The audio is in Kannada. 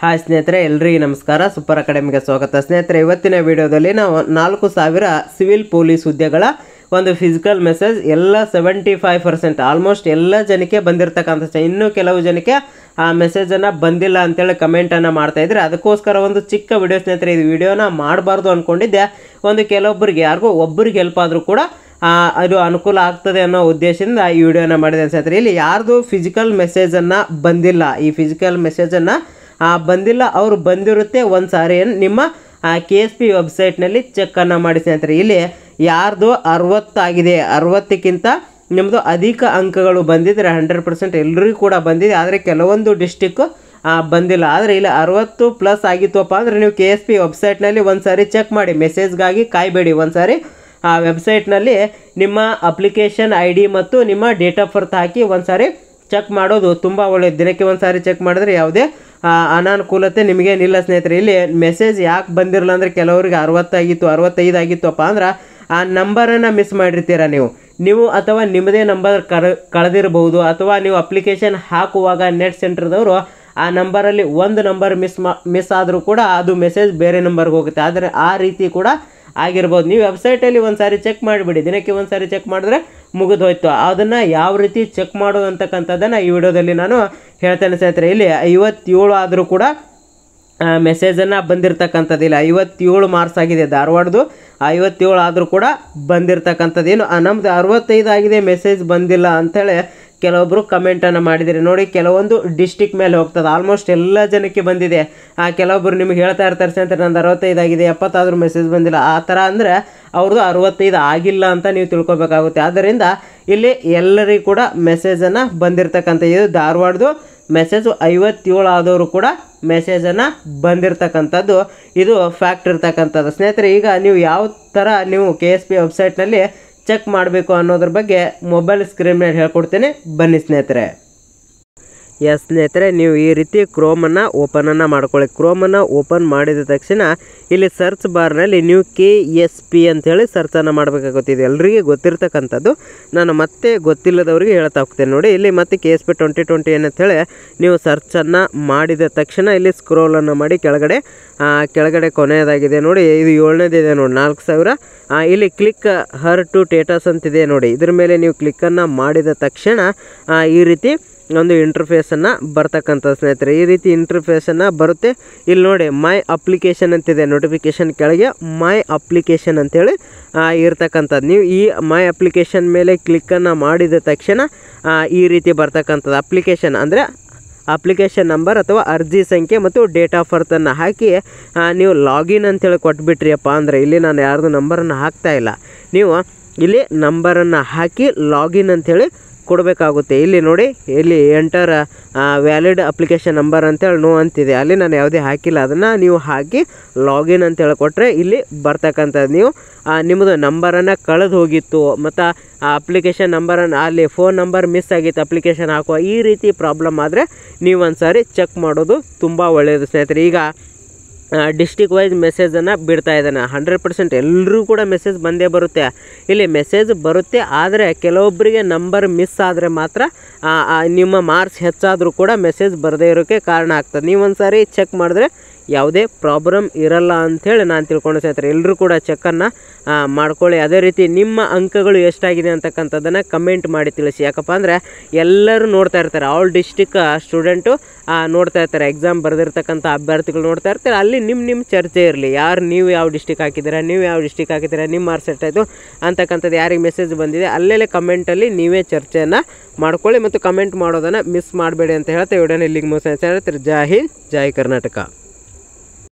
ಹಾಯ್ ಸ್ನೇಹಿತರೆ ಎಲ್ರಿಗೂ ನಮಸ್ಕಾರ ಸೂಪರ್ ಅಕಾಡೆಮಿಗೆ ಸ್ವಾಗತ ಸ್ನೇಹಿತರೆ ಇವತ್ತಿನ ವಿಡಿಯೋದಲ್ಲಿ ನಾವು ನಾಲ್ಕು ಸಾವಿರ ಸಿವಿಲ್ ಪೊಲೀಸ್ ಹುದ್ದೆಗಳ ಒಂದು ಫಿಸಿಕಲ್ ಮೆಸೇಜ್ ಎಲ್ಲ ಸೆವೆಂಟಿ ಫೈವ್ ಪರ್ಸೆಂಟ್ ಆಲ್ಮೋಸ್ಟ್ ಎಲ್ಲ ಜನಕ್ಕೆ ಬಂದಿರತಕ್ಕಂಥ ಸ- ಇನ್ನೂ ಕೆಲವು ಜನಕ್ಕೆ ಆ ಮೆಸೇಜನ್ನು ಬಂದಿಲ್ಲ ಅಂತೇಳಿ ಕಮೆಂಟನ್ನು ಮಾಡ್ತಾ ಇದ್ರೆ ಅದಕ್ಕೋಸ್ಕರ ಒಂದು ಚಿಕ್ಕ ವಿಡಿಯೋ ಸ್ನೇಹಿತರೆ ಇದು ವಿಡಿಯೋನ ಮಾಡಬಾರ್ದು ಅಂದ್ಕೊಂಡಿದ್ದೆ ಒಂದು ಕೆಲವೊಬ್ಬರಿಗೆ ಯಾರಿಗೂ ಒಬ್ಬರಿಗೆ ಹೆಲ್ಪ್ ಆದರೂ ಕೂಡ ಆ, ಅದು ಅನುಕೂಲ ಆಗ್ತದೆ ಅನ್ನೋ ಉದ್ದೇಶದಿಂದ ಈ ವಿಡಿಯೋನ ಮಾಡಿದೆ ಸ್ನೇಹಿತರೆ ಇಲ್ಲಿ ಯಾರ್ದು ಫಿಸಿಕಲ್ ಮೆಸೇಜನ್ನು ಬಂದಿಲ್ಲ ಈ ಫಿಸಿಕಲ್ ಮೆಸೇಜನ್ನು ಬಂದಿಲ್ಲ ಅವರು ಬಂದಿರುತ್ತೆ ಒಂದು ಸಾರಿ ನಿಮ್ಮ ಕೆ ಎಸ್ ಪಿ ವೆಬ್ಸೈಟ್ನಲ್ಲಿ ಚೆಕ್ಕನ್ನು ಮಾಡಿ ಸ್ನೇಹಿತರೆ ಇಲ್ಲಿ ಯಾರ್ದು ಅರವತ್ತಾಗಿದೆ ಅರವತ್ತಕ್ಕಿಂತ ನಿಮ್ಮದು ಅಧಿಕ ಅಂಕಗಳು ಬಂದಿದ್ರೆ ಹಂಡ್ರೆಡ್ ಪರ್ಸೆಂಟ್ ಎಲ್ಲರಿಗೂ ಕೂಡ ಬಂದಿದೆ ಆದರೆ ಕೆಲವೊಂದು ಡಿಸ್ಟಿಕ್ಕು ಬಂದಿಲ್ಲ ಆದರೆ ಇಲ್ಲಿ ಅರವತ್ತು ಪ್ಲಸ್ ಆಗಿತ್ತಪ್ಪ ಅಂದರೆ ನೀವು ಕೆ ಎಸ್ ಪಿ ವೆಬ್ಸೈಟ್ನಲ್ಲಿ ಒಂದು ಸಾರಿ ಚೆಕ್ ಮಾಡಿ ಮೆಸೇಜ್ಗಾಗಿ ಕಾಯಬೇಡಿ ಒಂದು ಸಾರಿ ಆ ವೆಬ್ಸೈಟ್ನಲ್ಲಿ ನಿಮ್ಮ ಅಪ್ಲಿಕೇಶನ್ ಐ ಡಿ ಮತ್ತು ನಿಮ್ಮ ಡೇಟ್ ಆಫ್ ಬರ್ತ್ ಹಾಕಿ ಒಂದು ಸಾರಿ ಚೆಕ್ ಮಾಡೋದು ತುಂಬ ಒಳ್ಳೆಯದು ದಿನಕ್ಕೆ ಒಂದು ಸಾರಿ ಚೆಕ್ ಮಾಡಿದ್ರೆ ಯಾವುದೇ ಆ, ಅನಾನುಕೂಲತೆ ನಿಮಗೇನಿಲ್ಲ ಸ್ನೇಹಿತರೆ ಇಲ್ಲಿ ಮೆಸೇಜ್ ಯಾಕೆ ಬಂದಿರಲ್ಲ ಅಂದರೆ ಕೆಲವರಿಗೆ ಅರವತ್ತಾಗಿತ್ತು ಅರವತ್ತೈದು ಆಗಿತ್ತಪ್ಪ ಅಂದ್ರೆ ಆ ನಂಬರನ್ನು ಮಿಸ್ ಮಾಡಿರ್ತೀರ ನೀವು ನೀವು ಅಥವಾ ನಿಮ್ಮದೇ ನಂಬರ್ ಕರ ಕಳೆದಿರಬಹುದು ಅಥವಾ ನೀವು ಅಪ್ಲಿಕೇಶನ್ ಹಾಕುವಾಗ ನೆಟ್ ಸೆಂಟರ್ದವರು ಆ ನಂಬರಲ್ಲಿ ಒಂದು ನಂಬರ್ ಮಿಸ್ ಮಾ ಮಿಸ್ ಆದರೂ ಕೂಡ ಅದು ಮೆಸೇಜ್ ಬೇರೆ ನಂಬರ್ಗೆ ಹೋಗುತ್ತೆ ಆದರೆ ಆ ರೀತಿ ಕೂಡ ಆಗಿರ್ಬೋದು ನೀವು ವೆಬ್ಸೈಟಲ್ಲಿ ಒಂದು ಸಾರಿ ಚೆಕ್ ಮಾಡಿಬಿಡಿ ದಿನಕ್ಕೆ ಒಂದು ಸಾರಿ ಚೆಕ್ ಮಾಡಿದ್ರೆ ಮುಗಿದು ಹೋಯ್ತು ಅದನ್ನು ಯಾವ ರೀತಿ ಚೆಕ್ ಮಾಡೋದು ಅಂತಕ್ಕಂಥದ್ದನ್ನು ಈ ವಿಡಿಯೋದಲ್ಲಿ ನಾನು ಹೇಳ್ತೇನೆ ಸ್ನೇಹಿತರೆ ಇಲ್ಲಿ ಐವತ್ತೇಳು ಆದರೂ ಕೂಡ ಮೆಸೇಜನ್ನು ಬಂದಿರತಕ್ಕಂಥದ್ದಿಲ್ಲ ಐವತ್ತೇಳು ಮಾರ್ಕ್ಸ್ ಆಗಿದೆ ಧಾರವಾಡದು ಐವತ್ತೇಳು ಆದರೂ ಕೂಡ ಬಂದಿರತಕ್ಕಂಥದ್ದು ಏನು ಆ, ನಮ್ದು ಅರವತ್ತೈದು ಆಗಿದೆ ಮೆಸೇಜ್ ಬಂದಿಲ್ಲ ಅಂಥೇಳಿ ಕೆಲವೊಬ್ಬರು ಕಮೆಂಟನ್ನು ಮಾಡಿದಿರಿ ನೋಡಿ ಕೆಲವೊಂದು ಡಿಸ್ಟಿಕ್ ಮೇಲೆ ಹೋಗ್ತದೆ ಆಲ್ಮೋಸ್ಟ್ ಎಲ್ಲ ಜನಕ್ಕೆ ಬಂದಿದೆ ಆ ಕೆಲವೊಬ್ಬರು ನಿಮ್ಗೆ ಹೇಳ್ತಾ ಇರ್ತಾರೆ ಅಂತ ನಂದು ಅರವತ್ತೈದು ಆಗಿದೆ ಎಪ್ಪತ್ತಾದರೂ ಮೆಸೇಜ್ ಬಂದಿಲ್ಲ ಆ ಥರ ಅಂದರೆ ಅವ್ರದ್ದು ಅರವತ್ತೈದು ಆಗಿಲ್ಲ ಅಂತ ನೀವು ತಿಳ್ಕೊಬೇಕಾಗುತ್ತೆ ಆದ್ದರಿಂದ ಇಲ್ಲಿ ಎಲ್ಲರಿಗೂ ಕೂಡ ಮೆಸೇಜನ್ನು ಬಂದಿರತಕ್ಕಂಥ ಇದು ಧಾರವಾಡದು ಮೆಸೇಜು ಐವತ್ತೇಳು ಆದವರು ಕೂಡ ಮೆಸೇಜನ್ನು ಬಂದಿರತಕ್ಕಂಥದ್ದು ಇದು ಫ್ಯಾಕ್ಟ್ ಇರ್ತಕ್ಕಂಥದ್ದು ಸ್ನೇಹಿತರೆ ಈಗ ನೀವು ಯಾವ ಥರ ನೀವು ಕೆ ಎಸ್ ಪಿ ವೆಬ್ಸೈಟ್ನಲ್ಲಿ ಚೆಕ್ ಮಾಡಬೇಕು ಅನ್ನೋದ್ರ ಬಗ್ಗೆ ಮೊಬೈಲ್ ಸ್ಕ್ರೀನ್ ಮೇಲೆ ಹೇಳ್ಕೊಡ್ತೇನೆ ಬನ್ನಿ ಸ್ನೇಹಿತರೆ ಎಸ್ ಸ್ನೇಹಿತರೆ ನೀವು ಈ ರೀತಿ ಕ್ರೋಮನ್ನು ಓಪನನ್ನು ಮಾಡ್ಕೊಳ್ಳಿ ಕ್ರೋಮನ್ನು ಓಪನ್ ಮಾಡಿದ ತಕ್ಷಣ ಇಲ್ಲಿ ಸರ್ಚ್ ಬಾರ್ನಲ್ಲಿ ನೀವು ಕೆ ಎಸ್ ಪಿ ಅಂತೇಳಿ ಸರ್ಚನ್ನು ಮಾಡಬೇಕಾಗುತ್ತೆ ಇದು ಎಲ್ರಿಗೂ ಗೊತ್ತಿರ್ತಕ್ಕಂಥದ್ದು ನಾನು ಮತ್ತೆ ಗೊತ್ತಿಲ್ಲದವರಿಗೆ ಹೇಳ್ತಾ ಹೋಗ್ತೇನೆ ನೋಡಿ ಇಲ್ಲಿ ಮತ್ತೆ K S P twenty twenty ಏನಂತೇಳಿ ನೀವು ಸರ್ಚನ್ನು ಮಾಡಿದ ತಕ್ಷಣ ಇಲ್ಲಿ ಸ್ಕ್ರೋಲನ್ನು ಮಾಡಿ ಕೆಳಗಡೆ ಆ, ಕೆಳಗಡೆ ಕೊನೆಯದಾಗಿದೆ ನೋಡಿ ಇದು ಏಳನೇದಿದೆ ನೋಡಿ ನಾಲ್ಕು ಸಾವಿರ ಆ, ಇಲ್ಲಿ ಕ್ಲಿಕ್ ಹರ್ ಟು ಟೇಟಸ್ ಅಂತಿದೆ ನೋಡಿ ಇದ್ರ ಮೇಲೆ ನೀವು ಕ್ಲಿಕ್ಕನ್ನು ಮಾಡಿದ ತಕ್ಷಣ ಆ, ಈ ರೀತಿ ಒಂದು ಇಂಟರ್ಫೇಸನ್ನು ಬರ್ತಕ್ಕಂಥ ಸ್ನೇಹಿತರೆ ಈ ರೀತಿ ಇಂಟರ್ಫೇಸನ್ನು ಬರುತ್ತೆ ಇಲ್ಲಿ ನೋಡಿ ಮೈ ಅಪ್ಲಿಕೇಶನ್ ಅಂತಿದೆ ನೋಟಿಫಿಕೇಶನ್ ಕೆಳಗೆ ಮೈ ಅಪ್ಲಿಕೇಶನ್ ಅಂತೇಳಿ ಆ, ಇರ್ತಕ್ಕಂಥದ್ದು ನೀವು ಈ ಮೈ ಅಪ್ಲಿಕೇಶನ್ ಮೇಲೆ ಕ್ಲಿಕ್ಕನ್ನು ಮಾಡಿದ ತಕ್ಷಣ ಆ, ಈ ರೀತಿ ಬರ್ತಕ್ಕಂಥದ್ದು ಅಪ್ಲಿಕೇಶನ್ ಅಂದರೆ ಅಪ್ಲಿಕೇಶನ್ ನಂಬರ್ ಅಥವಾ ಅರ್ಜಿ ಸಂಖ್ಯೆ ಮತ್ತು ಡೇಟ್ ಆಫ್ ಬರ್ತನ್ನು ಹಾಕಿ ಆ, ನೀವು ಲಾಗಿನ್ ಅಂತೇಳಿ ಕೊಟ್ಬಿಟ್ರಿಯಪ್ಪ ಅಂದರೆ ಇಲ್ಲಿ ನಾನು ಯಾರ್ದು ನಂಬರನ್ನು ಹಾಕ್ತಾ ಇಲ್ಲ ನೀವು ಇಲ್ಲಿ ನಂಬರನ್ನು ಹಾಕಿ ಲಾಗಿನ್ ಅಂಥೇಳಿ ಕೊಡಬೇಕಾಗುತ್ತೆ ಇಲ್ಲಿ ನೋಡಿ ಇಲ್ಲಿ ಎಂಟರ್ ವ್ಯಾಲಿಡ್ ಅಪ್ಲಿಕೇಶನ್ ನಂಬರ್ ಅಂತೇಳಿ ನೋ ಅಂತಿದೆ ಅಲ್ಲಿ ನಾನು ಯಾವುದೇ ಹಾಕಿಲ್ಲ ಅದನ್ನು ನೀವು ಹಾಕಿ ಲಾಗಿನ್ ಅಂತೇಳಿ ಕೊಟ್ಟರೆ ಇಲ್ಲಿ ಬರ್ತಕ್ಕಂಥದ್ದು ನೀವು ಆ, ನಿಮ್ಮದು ನಂಬರನ್ನು ಕಳೆದು ಹೋಗಿತ್ತು ಮತ್ತು ಆ ಅಪ್ಲಿಕೇಶನ್ ನಂಬರನ್ನು ಅಲ್ಲಿ ಫೋನ್ ನಂಬರ್ ಮಿಸ್ ಆಗಿತ್ತು ಅಪ್ಲಿಕೇಶನ್ ಹಾಕುವ ಈ ರೀತಿ ಪ್ರಾಬ್ಲಮ್ ಆದರೆ ನೀವು ಒಂದು ಸಾರಿ ಚೆಕ್ ಮಾಡೋದು ತುಂಬ ಒಳ್ಳೆಯದು ಸ್ನೇಹಿತರೆ ಈಗ ಡಿಸ್ಟಿಕ್ ವೈಸ್ ಮೆಸೇಜನ್ನು ಬಿಡ್ತಾ ಇದ್ದಾನೆ ಹಂಡ್ರೆಡ್ ಪರ್ಸೆಂಟ್ ಎಲ್ಲರೂ ಕೂಡ ಮೆಸೇಜ್ ಬಂದೇ ಬರುತ್ತೆ ಇಲ್ಲಿ ಮೆಸೇಜ್ ಬರುತ್ತೆ ಆದರೆ ಕೆಲವೊಬ್ಬರಿಗೆ ನಂಬರ್ ಮಿಸ್ ಆದರೆ ಮಾತ್ರ ಆ, ಆ, ನಿಮ್ಮ ಮಾರ್ಕ್ಸ್ ಹೆಚ್ಚಾದರೂ ಕೂಡ ಮೆಸೇಜ್ ಬರದೇ ಇರೋಕ್ಕೆ ಕಾರಣ ಆಗ್ತದೆ ನೀವು ಒಂದು ಸಾರಿ ಚೆಕ್ ಮಾಡಿದ್ರೆ ಯಾವುದೇ ಪ್ರಾಬ್ಲಮ್ ಇರಲ್ಲ ಅಂಥೇಳಿ ನಾನು ತಿಳ್ಕೊಂಡು ಸ್ನೇಹಿತರೆ ಎಲ್ಲರೂ ಕೂಡ ಚೆಕ್ಕನ್ನು ಮಾಡ್ಕೊಳ್ಳಿ ಅದೇ ರೀತಿ ನಿಮ್ಮ ಅಂಕಗಳು ಎಷ್ಟಾಗಿದೆ ಅಂತಕ್ಕಂಥದ್ದನ್ನು ಕಮೆಂಟ್ ಮಾಡಿ ತಿಳಿಸಿ ಯಾಕಪ್ಪ ಅಂದರೆ ಎಲ್ಲರೂ ನೋಡ್ತಾ ಇರ್ತಾರೆ ಆಲ್ ಡಿಸ್ಟಿಕ್ ಸ್ಟೂಡೆಂಟು ನೋಡ್ತಾ ಇರ್ತಾರೆ ಎಕ್ಸಾಮ್ ಬರೆದಿರ್ತಕ್ಕಂಥ ಅಭ್ಯರ್ಥಿಗಳು ನೋಡ್ತಾ ಇರ್ತಾರೆ ಅಲ್ಲಿ ನಿಮ್ಮ ನಿಮ್ಮ ಚರ್ಚೆ ಇರಲಿ ಯಾರು ನೀವು ಯಾವ ಡಿಸ್ಟಿಕ್ ಹಾಕಿದ್ದೀರಾ ನೀವು ಯಾವ ಡಿಸ್ಟಿಕ್ ಹಾಕಿದ್ದೀರಾ ನಿಮ್ಮ ಮಾರ್ಕ್ಸ್ ಎಷ್ಟಾಯಿತು ಅಂತಕ್ಕಂಥದ್ದು ಯಾರಿಗೆ ಮೆಸೇಜ್ ಬಂದಿದೆ ಅಲ್ಲೆಲ್ಲೇ ಕಮೆಂಟಲ್ಲಿ ನೀವೇ ಚರ್ಚೆಯನ್ನು ಮಾಡ್ಕೊಳ್ಳಿ ಮತ್ತು ಕಮೆಂಟ್ ಮಾಡೋದನ್ನು ಮಿಸ್ ಮಾಡಬೇಡಿ ಅಂತ ಹೇಳ್ತಾ ವಿಡಿಯೋನ ಇಲ್ಲಿಗೆ ಮುಗಿಸ್ತಾ ಜೈ ಹಿಂದ್ ಜೈ ಕರ್ನಾಟಕ